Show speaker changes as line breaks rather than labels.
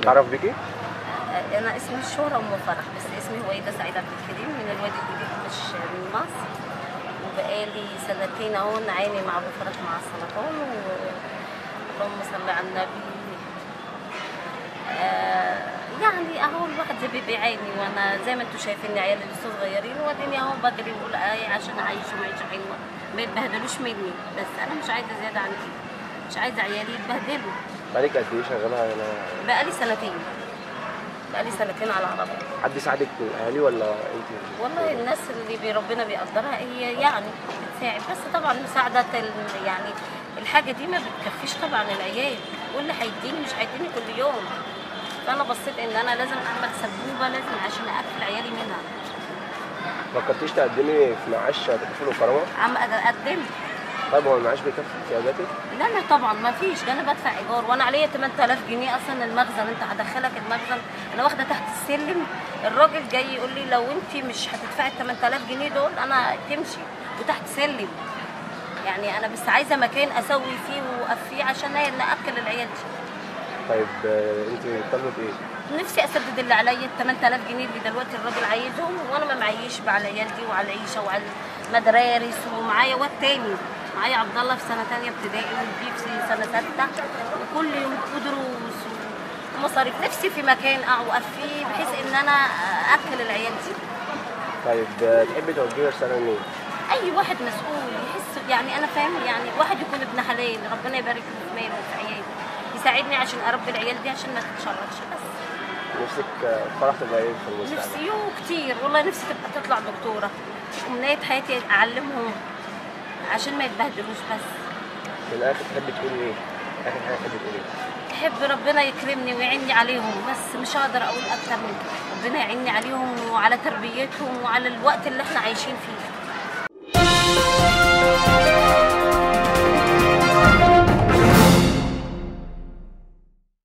اتعرف بيكي
انا اسمي الشهرة ام فرح بس اسمي هويدا سعيد عبد الكريم من الوادي الجديد مش من مصر وبقالي سنتين اهو نعاني مع ابو فرح مع السرطان و اللهم صل على النبي آه يعني اهو الواحد زي بي- بيعاني وانا زي ما انتم شايفين عيالي لسه صغيرين واديني اهو بجري واقول ايه عشان اعيشهم عيشه حلوه ما يتبهدلوش مني بس انا مش عايزه زياده عن كده مش عايزه عيالي يتبهدلوا
بقالك قد ايه شغاله هنا
بقالي سنتين بقالي سنتين على عربية
حد يساعدك من الاهالي ولا انت
والله الناس اللي بي- ربنا بيقدرها هي يعني بتساعد بس طبعا مساعدة ال- يعني الحاجة دي ما بتكفيش طبعا العيال واللي هيديني مش هيديني كل يوم فأنا بصيت إن أنا لازم أعمل سبوبة لازم عشان أكل عيالي منها
ما فكرتيش تقدمي في معاش تكافل وكرامه
عم أقدم
طيب هو المعاش بيكفي احتياجاتك
لا لا طبعا ما فيش ده انا بدفع ايجار وانا عليا 8000 جنيه اصلا المخزن انت هدخلك المخزن انا واخده تحت السلم الراجل جاي يقول لي لو انت مش هتدفعي ال 8000 جنيه دول انا تمشي وتحت سلم يعني انا بس عايزه مكان اسوي فيه واقفيه عشان ناكل العيال دي
طيب آه، انت طالبه ايه
نفسي اسدد اللي عليا ال 8000 جنيه اللي دلوقتي الراجل عايزهم وانا ما معيش بقى على العيال دي وعلى العيشه وعلى المدارس ومعايا واد تاني معايا عبد الله في سنه تانية ابتدائي ودي في سنه سته وكل يوم دروس ومصاريف نفسي في مكان اقف فيه بحيث ان انا اكل العيال دي
طيب آه، تحبي توجهي رساله لمين
اي واحد مسؤول يحس يعني انا فاهم يعني واحد يكون ابن حلال ربنا يبارك له في ماله وفي عياله يساعدني عشان اربي العيال دي عشان ما تتشردش بس
نفسك آه، فرح تبقى ايه في المستقبل
نفسي يو كتير والله نفسي تبقى تطلع دكتورة أمنية حياتي أعلمهم عشان ما يتبهدلوش بس
في الاخر تحبي تقولي ايه اخر حاجه تحبي تقولي ايه
أحب ربنا يكرمني ويعني عليهم بس مش هقدر أقول أكتر من كده ربنا يعيني عليهم وعلى تربيتهم وعلى الوقت اللي احنا عايشين فيه